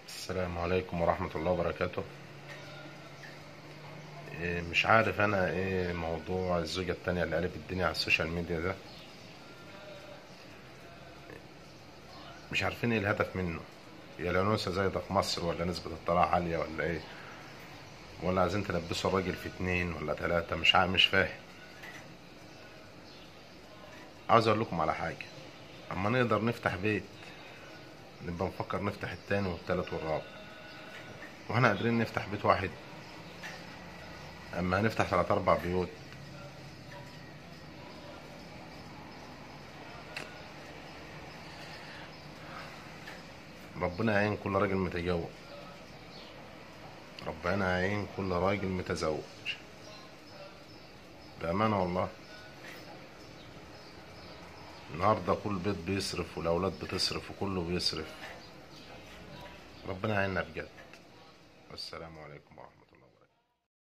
السلام عليكم ورحمة الله وبركاته إيه مش عارف انا ايه موضوع الزوجة التانية اللي قلب الدنيا على السوشيال ميديا ده مش عارفين ايه الهدف منه هي الأنوثة زايدة في مصر ولا نسبة الطلاق عالية ولا ايه ولا عايزين تلبسوا الراجل في اتنين ولا تلاتة مش عارف مش فاهم عاوز اقول لكم على حاجة اما نقدر نفتح بيت نبقى نفكر نفتح التاني والتالت والرابع واحنا قادرين نفتح بيت واحد اما هنفتح تلات اربع بيوت ربنا يعين كل راجل متجوز ربنا يعين كل راجل متزوج بأمانة والله النهاردة كل بيت بيصرف والأولاد بتصرف وكله بيصرف ربنا يعيننا بجد والسلام عليكم ورحمة الله وبركاته